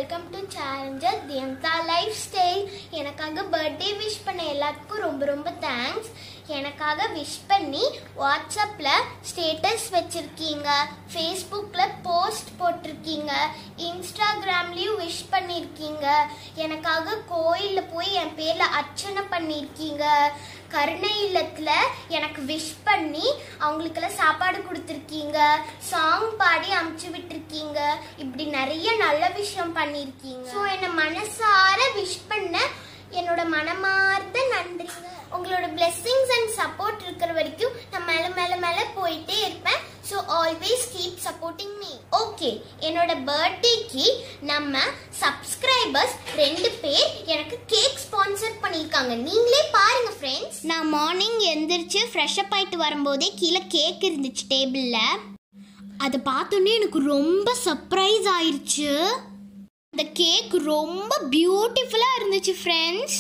welcome to challenger தியந்தா lifestyle எனக்காக birthday wish பண்ண எல்லாத்துக்கும் ரொம்ப ரொம்ப தேங்க்ஸ் எனக்காக விஷ் பண்ணி வாட்ஸ்அப்பில் ஸ்டேட்டஸ் வச்சுருக்கீங்க ஃபேஸ்புக்கில் போஸ்ட் போட்டிருக்கீங்க இன்ஸ்டாகிராம்லேயும் விஷ் பண்ணியிருக்கீங்க எனக்காக கோயிலில் போய் என் பேரில் அர்ச்சனை பண்ணியிருக்கீங்க கருணை இல்லத்தில் எனக்கு விஷ் பண்ணி அவங்களுக்கெல்லாம் சாப்பாடு கொடுத்துருக்கீங்க சாங் பாடி அமுச்சு விட்டுருக்கீங்க இப்படி நிறைய நல்ல விஷயம் பண்ணியிருக்கீங்க ஸோ என்னை மனசார விஷ் பண்ண என்னோட மனமார்ந்த நன்றிங்க உங்களோட blessings அண்ட் சப்போர்ட் இருக்கிற வரைக்கும் நான் மேலே மேலே மேலே போயிட்டே இருப்பேன் so always keep supporting me okay என்னோட பர்த்டேக்கு நம்ம சப்ஸ்கிரைபர்ஸ் ரெண்டு பேர் எனக்கு கேக் ஸ்பான்சர் பண்ணியிருக்காங்க நீங்களே பாருங்க ஃப்ரெண்ட்ஸ் நான் மார்னிங் எந்திரிச்சு ஃப்ரெஷ் அப் ஆயிட்டு வரும்போதே கீழே கேக் இருந்துச்சு டேபிளில் அதை பார்த்தோன்னே எனக்கு ரொம்ப சர்ப்ரைஸ் ஆயிருச்சு அந்த கேக் ரொம்ப பியூட்டிஃபுல்லாக இருந்துச்சு ஃப்ரெண்ட்ஸ்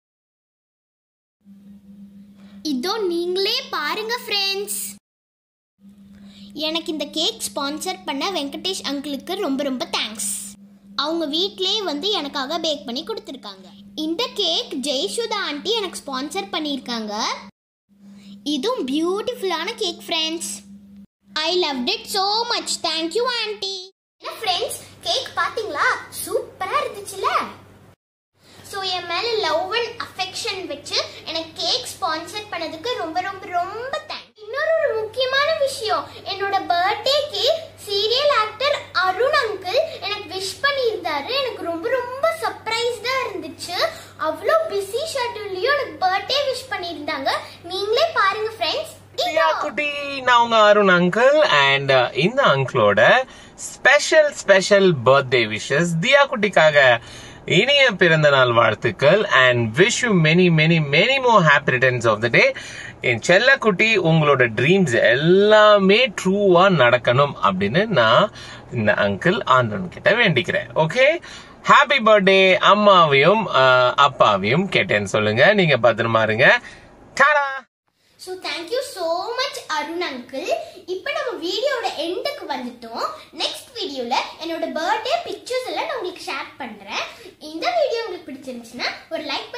இதோ நீங்களே பாருங்க ஃப்ரெண்ட்ஸ் எனக்கு இந்த கேக் ஸ்பான்சர் பண்ண வெங்கடேஷ் அங்கிளுக்கு ரொம்ப ரொம்ப தேங்க்ஸ் அவங்க வீட்டிலே வந்து எனக்காக பேக் பண்ணி கொடுத்துருக்காங்க இந்த கேக் ஜெயசுதா ஆண்டி எனக்கு ஸ்பான்சர் பண்ணியிருக்காங்க இதுவும் பியூட்டிஃபுல்லான cake friends I love it so much thank you aunty என்ன ஃப்ரெண்ட்ஸ் கேக் பாத்தீங்களா சூப்பரா இருந்துச்சுல ஸோ என் மேலே லவ் அண்ட் அஃபெக்ஷன் வச்சு எனக்கு கேக் ஸ்பான்சர் பண்ணதுக்கு ரொம்ப ரொம்ப ரொம்ப தேங்க்ஸ் இன்னொரு ஒரு முக்கியமான விஷயம் என்னோட பர்த்டேக்கு சீரியல் ஆக்டர் அருண் அங்கிள் எனக்கு விஷ் பண்ணியிருந்தாரு எனக்கு ரொம்ப ரொம்ப சர்ப்ரைஸ்டாக இருந்துச்சு அவ்வளோ பிஸி ஷெட்யூல்லையும் எனக்கு பர்த்டே விஷ் பண்ணியிருந்தாங்க நீங்களே பாருங்க ஃப்ரெண்ட்ஸ் தியா குட்டி நான் உங்க அருண் அங்கிள் அண்ட் இந்த அங்கிளோட special special birthday wishes Diya குட்டிக்காக இனிய பிறந்த நாள் வாழ்த்துக்கள் and wish you many many many more happy returns of the day என் செல்லக்குட்டி உங்களோட ட்ரீம்ஸ் எல்லாமே ட்ரூவா நடக்கணும் அப்படின்னு நான் இந்த அங்கிள் ஆண்டவன் கிட்ட வேண்டிக்கிறேன் ஓகே ஹாப்பி பர்த்டே அம்மாவையும் அஹ், அப்பாவையும் கேட்டேன்னு சொல்லுங்க நீங்க பத்திரமா இருங்க tata so thank you so much Arun uncle இப்போ நம்ம வீடியோட எண்டுக்கு வந்துட்டோம் நெக்ஸ்ட் வீடியோவில் என்னோட பர்த்டே பிக்சர்ஸ் எல்லாம் நான் உங்களுக்கு ஷேர் பண்ணுறேன் இந்த வீடியோ உங்களுக்கு பிடிச்சிருந்துச்சுன்னா ஒரு லைக்